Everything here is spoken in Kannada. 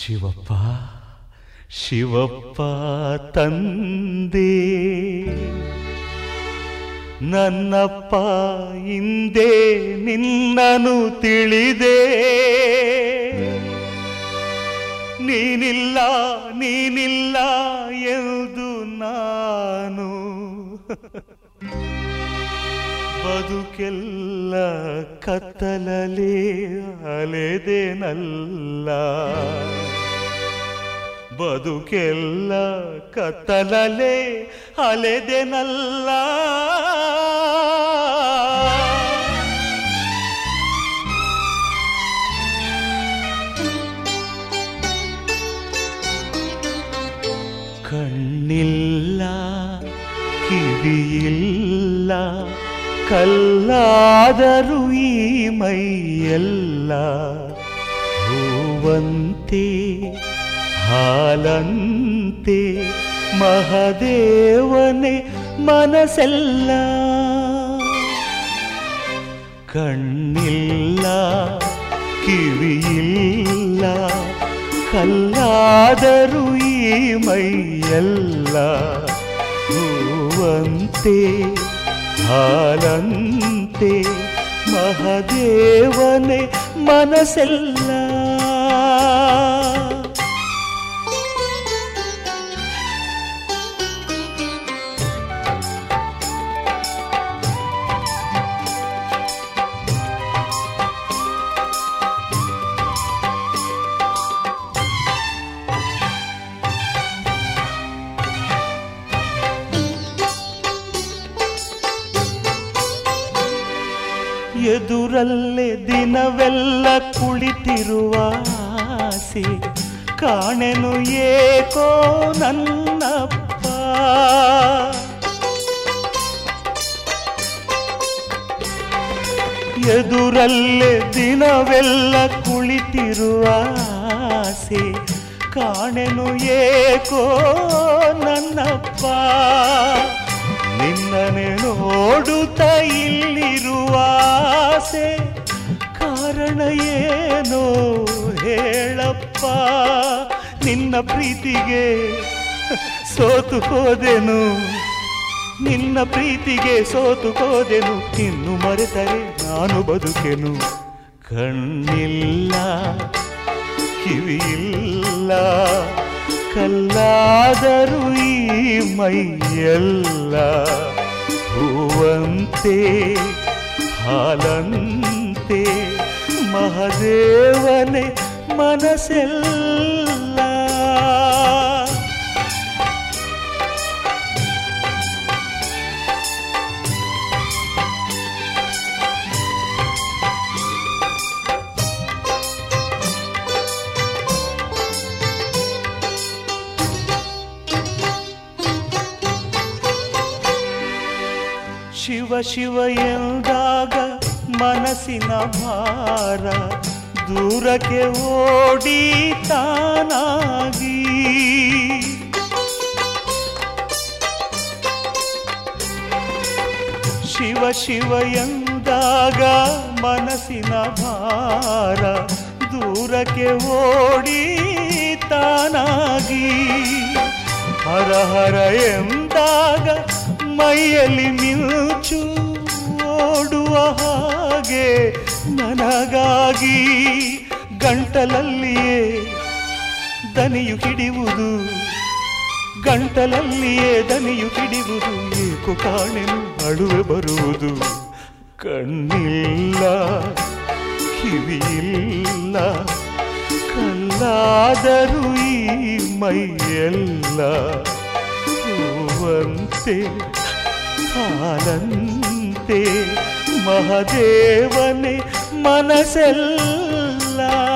ಶಿವಪ್ಪ ಶಿವಪ್ಪ ತಂದೆ ನನ್ನಪ್ಪ ಹಿಂದೆ ನಿನ್ನನು ತಿಳಿದೆ ನೀನಿಲ್ಲ ನೀನಿಲ್ಲ ಎಂದು ನಾನು ಬದುಕೆಲ್ಲ ಕತ್ತಲಲೇ ಅಲೆದೆನಲ್ಲ ಬದುಕೆಲ್ಲ ಕತ್ತಲಲೇ ಅಲೆದೆನಲ್ಲ ಕಣ್ಣಿಲ್ಲ ಕಿವಿಯಿಲ್ಲ ಕಲ್ಲಾದರೂ ಈ ಮೈಯೆಲ್ಲ ಹೂವಂತೆ ಹಾಲಂತೆ ಮಹದೇವನೇ ಮನಸ್ಸೆಲ್ಲ ಕಣ್ಣಿಲ್ಲ ಕಿವಿಯಿಲ್ಲ ಕಲ್ಲಾದರೂ ಈ ಮೈಯೆಲ್ಲ ಹೂವಂತೆ ಹಾಲಂತೆ ಮಹದೇವನೇ ಮನಸ್ಸೆಲ್ಲ ಎದುರಲ್ಲೇ ದಿನವೆಲ್ಲ ಕುಳಿತಿರುವ ಆಸೆ ಕಾಣೆನು ಏಕೋ ನನ್ನಪ್ಪ ಎದುರಲ್ಲೇ ದಿನವೆಲ್ಲ ಕುಳಿತಿರುವ ಆಸೆ ಕಾಣೆನು ಏಕೋ ನನ್ನಪ್ಪ ನಿನ್ನನೆ ನೋಡುತ್ತ ಇಲ್ಲಿರುವ ಆಸೆ ಕಾರಣ ಏನೋ ಹೇಳಪ್ಪ ನಿನ್ನ ಪ್ರೀತಿಗೆ ಸೋತು ಹೋದೆನು ನಿನ್ನ ಪ್ರೀತಿಗೆ ಸೋತು ಹೋದೆನು ಇನ್ನು ಮರೆತರೆ ನಾನು ಬದುಕೆನು ಕಣ್ಣಿಲ್ಲ ಕಿವಿಯಿಲ್ಲ ಕಲ್ಲಾದರೂ ಈ ಮೈಯೆಲ್ಲ ಹೂವಂತೆ ಹಾಲಂತೆ ಮಹದೇವನೇ ಮನಸ್ಸೆಲ್ಲ ಶಿವ ಶಿವ ಎಂದಾಗ ಮನಸ್ಸಿನ ಭಾರ ದೂರಕ್ಕೆ ಓಡಿ ತಾನಾಗಿ ಶಿವ ಶಿವ ಎಂದಾಗ ಮನಸ್ಸಿನ ಭಾರ ದೂರಕ್ಕೆ ಓಡಿ ತಾನಾಗಿ ಹರ ಹರ ಎಂದಾಗ ಮೈಯಲ್ಲಿ ಮಿಂಚು ಓಡುವ ಹಾಗೆ ನನಗಾಗಿ ಗಂಟಲಲ್ಲಿಯೇ ದನಿಯು ಹಿಡಿಯುವುದು ಗಂಟಲಲ್ಲಿಯೇ ದನಿಯು ಹಿಡಿಯುವುದು ಏಕು ಕಾಣೆನು ಅಳುವೆ ಬರುವುದು ಕಣ್ಣಿಲ್ಲ ಕಿವಿಯಿಲ್ಲ ಕಲ್ಲಾದರೂ ಈ ಮೈಯೆಲ್ಲ ಹೂವಂತೆ ಹಾಲಂತೆ ಮಹದೇವನೇ ಮನಸ್ಸೆಲ್ಲ